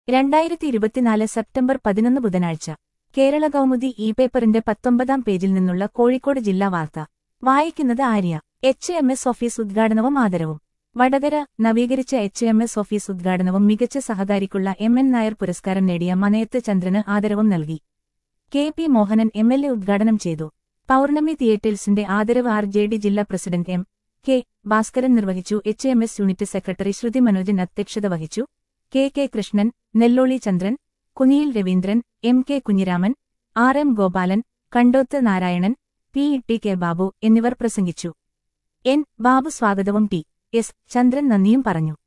രണ്ടായിരത്തി ഇരുപത്തിനാല് സെപ്റ്റംബർ പതിനൊന്ന് ബുധനാഴ്ച കേരള കൗമുദി ഇ പേപ്പറിന്റെ പത്തൊമ്പതാം പേജിൽ നിന്നുള്ള കോഴിക്കോട് ജില്ലാ വാർത്ത വായിക്കുന്നത് Arya H M S office ഉദ്ഘാടനവും ആദരവും വടകര നവീകരിച്ച എച്ച് എം എസ് ഓഫീസ് ഉദ്ഘാടനവും മികച്ച സഹകാരിക്കുള്ള എം എൻ നായർ പുരസ്കാരം നേടിയ മനയത്ത് ചന്ദ്രന് ആദരവും നൽകി K P Mohanan M L A ഉദ്ഘാടനം ചെയ്തു പൗർണമി തിയേറ്റേഴ്സിന്റെ ആദരവ് ആർ ജെ ഡി ജില്ലാ പ്രസിഡന്റ് എം കെ ഭാസ്കരൻ നിർവഹിച്ചു H M S unit secretary Shruti Manojan അധ്യക്ഷത വഹിച്ചു K K Krishnan Nellolli Chandran Kuniyil Raveendran M K Kunhiraman R M Gopalan Kandoth Narayanan P T K Babu എന്നിവർ പ്രസംഗിച്ചു എൻ ബാബു സ്വാഗതവും ടി എസ് ചന്ദ്രൻ നന്ദിയും പറഞ്ഞു